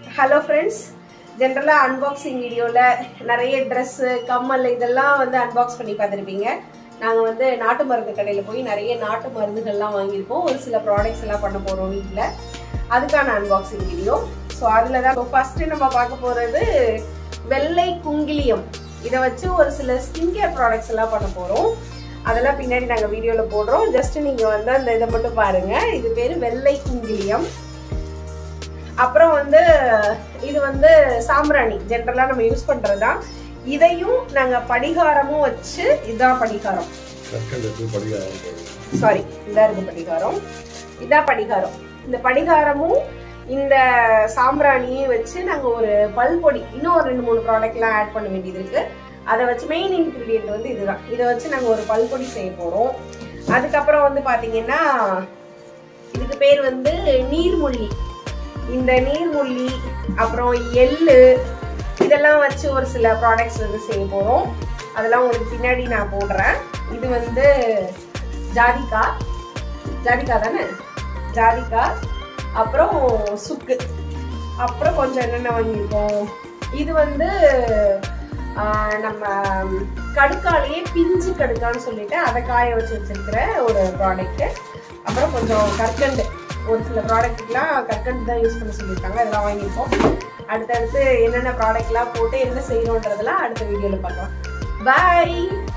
hello friends ஜென்ரலாக unboxing வீடியோவில் நிறைய ட்ரெஸ்ஸு கம்மல் இதெல்லாம் வந்து அன்பாக்ஸ் பண்ணி பார்த்துருப்பீங்க நாங்கள் வந்து நாட்டு மருந்து கடையில் போய் நிறைய நாட்டு மருந்துகள்லாம் வாங்கியிருப்போம் ஒரு சில ப்ராடக்ட்ஸ் எல்லாம் பண்ண போகிறோம் வீட்டில் அதுக்கான அன்பாக்சிங் வீடியோ ஸோ அதில் தான் ஃபஸ்ட்டு நம்ம பார்க்க போகிறது வெள்ளை குங்கிலியம் இதை வச்சு ஒரு சில ஸ்கின் கேர் ப்ராடக்ட்ஸ் எல்லாம் பண்ண போகிறோம் அதெல்லாம் பின்னாடி நாங்கள் வீடியோவில் போடுறோம் ஜஸ்ட் நீங்கள் வந்து அந்த இதை மட்டும் பாருங்கள் இது பேர் வெள்ளை குங்கிலியம் அப்புறம் வந்து இது வந்து சாம்பிராணி ஜென்ரலாக நம்ம யூஸ் பண்ணுறது தான் இதையும் நாங்கள் படிகாரமும் வச்சு இதுதான் படிகாரம் கற்கண்டுக்கு படிகாரம் போடுவோம் சாரி இதாக இருக்கு படிகாரம் இதான் படிகாரம் இந்த படிகாரமும் இந்த சாம்பிராணியும் வச்சு நாங்கள் ஒரு பல் பொடி இன்னும் ஒரு ரெண்டு மூணு ப்ராடக்ட்லாம் ஆட் பண்ண வேண்டியது இருக்கு அதை வச்சு மெயின் இன்க்ரீடியன்ட் வந்து இதுதான் இதை வச்சு நாங்கள் ஒரு பல் பொடி செய்ய போகிறோம் அதுக்கப்புறம் வந்து பார்த்தீங்கன்னா இதுக்கு பேர் வந்து நீர்மொல்லி இந்த நீர்மொல்லி அப்புறம் எள்ளு இதெல்லாம் வச்சு ஒரு சில ப்ராடக்ட்ஸ் வந்து செய்ய போகிறோம் அதெல்லாம் உங்களுக்கு பின்னாடி நான் போடுறேன் இது வந்து ஜாதிக்கா ஜாதிக்கா தானே ஜாதிக்கா அப்புறம் சுக்கு அப்புறம் கொஞ்சம் என்னென்ன வாங்கியிருக்கோம் இது வந்து ஆஹ், நம்ம கடுக்காலேயே பிஞ்சு கடுக்கான்னு சொல்லிட்டு அதை காய வச்சு வச்சிருக்கிற ஒரு ப்ராடக்ட்டு அப்புறம் கொஞ்சம் கற்கண்டு ஒரு சில ப்ராடக்ட்டுக்கெலாம் கற்கண்டு தான் யூஸ் பண்ண சொல்லியிருக்காங்க அதெல்லாம் வாங்கியிருக்கோம் அடுத்தடுத்து என்னென்ன ப்ராடக்ட்லாம் போட்டு என்ன செய்யணுன்றதெல்லாம் அடுத்த வீடியோவில் பார்க்கலாம் பாய்